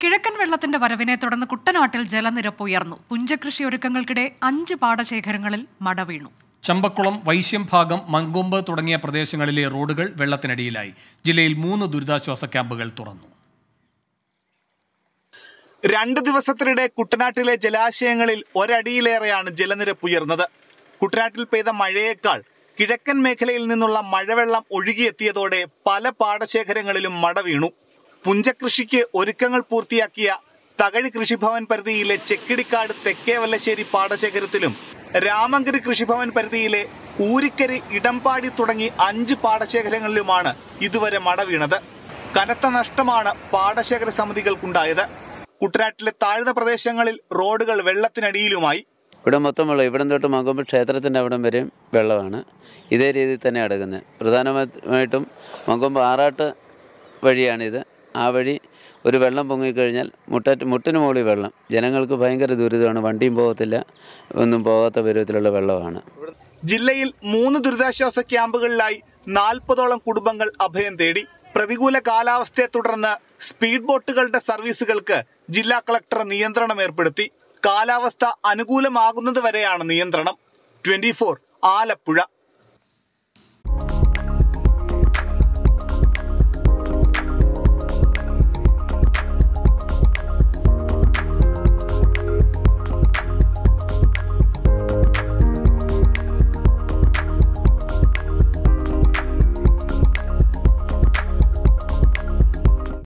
കിഴക്കൻ വെള്ളത്തിന്റെ വരവിനെ തുടർന്ന് കുട്ടനാട്ടിൽ ജലനിരപ്പ് ഉയർന്നു പുഞ്ചകൃഷി ഒരുക്കങ്ങൾക്കിടെ അഞ്ച് പാടശേഖരങ്ങളിൽ മട വീണു ചമ്പക്കുളം വൈശ്യം ഭാഗം മങ്കൊമ്പ് തുടങ്ങിയ പ്രദേശങ്ങളിലെ റോഡുകൾ വെള്ളത്തിനടിയിലായി ജില്ലയിൽ മൂന്ന് ദുരിതാശ്വാസ ക്യാമ്പുകൾ തുറന്നു രണ്ട് ദിവസത്തിനിടെ കുട്ടനാട്ടിലെ ജലാശയങ്ങളിൽ ഒരടിയിലേറെയാണ് ജലനിരപ്പ് ഉയർന്നത് കുട്ടനാട്ടിൽ പെയ്ത മഴയേക്കാൾ കിഴക്കൻ മേഖലയിൽ നിന്നുള്ള മഴവെള്ളം ഒഴുകിയെത്തിയതോടെ പല പാടശേഖരങ്ങളിലും മട വീണു പുഞ്ചകൃഷിക്ക് ഒരുക്കങ്ങൾ പൂർത്തിയാക്കിയ തകഴി കൃഷിഭവൻ പരിധിയിലെ ചെക്കിടിക്കാട് തെക്കേ വല്ലശ്ശേരി പാടശേഖരത്തിലും രാമങ്കരി കൃഷിഭവൻ പരിധിയിലെ ഊരിക്കരി ഇടംപാടി തുടങ്ങി അഞ്ച് പാടശേഖരങ്ങളിലുമാണ് ഇതുവരെ മട വീണത് കനത്ത നഷ്ടമാണ് പാടശേഖര സമിതികൾക്കുണ്ടായത് കുട്ടനാട്ടിലെ താഴ്ന്ന പ്രദേശങ്ങളിൽ റോഡുകൾ വെള്ളത്തിനടിയിലുമായി ഇവിടെ മൊത്തം വെള്ളം ഇവിടം തൊട്ട് മങ്കൊമ്പ് ക്ഷേത്രത്തിൻ്റെ അവിടം വരെയും വെള്ളമാണ് ഇതേ രീതിയിൽ തന്നെ അടങ്ങുന്നത് പ്രധാനമായിട്ടും മങ്കൊമ്പ് ആറാട്ട് വഴിയാണിത് ആ വഴി ഒരു വെള്ളം പൊങ്ങിക്കഴിഞ്ഞാൽ മുട്ടറ്റ് മുട്ടിന് മുകളിൽ വെള്ളം ജനങ്ങൾക്ക് ഭയങ്കര ദുരിതമാണ് വണ്ടിയും പോകത്തില്ല ഒന്നും പോകാത്ത പരുവത്തിലുള്ള വെള്ളമാണ് ജില്ലയിൽ മൂന്ന് ദുരിതാശ്വാസ ക്യാമ്പുകളിലായി നാൽപ്പതോളം കുടുംബങ്ങൾ അഭയം തേടി പ്രതികൂല കാലാവസ്ഥയെ തുടർന്ന് സ്പീഡ് ബോട്ടുകളുടെ സർവീസുകൾക്ക് ജില്ലാ കളക്ടർ നിയന്ത്രണം ഏർപ്പെടുത്തി കാലാവസ്ഥ അനുകൂലമാകുന്നത് വരെയാണ് നിയന്ത്രണം ട്വന്റി ആലപ്പുഴ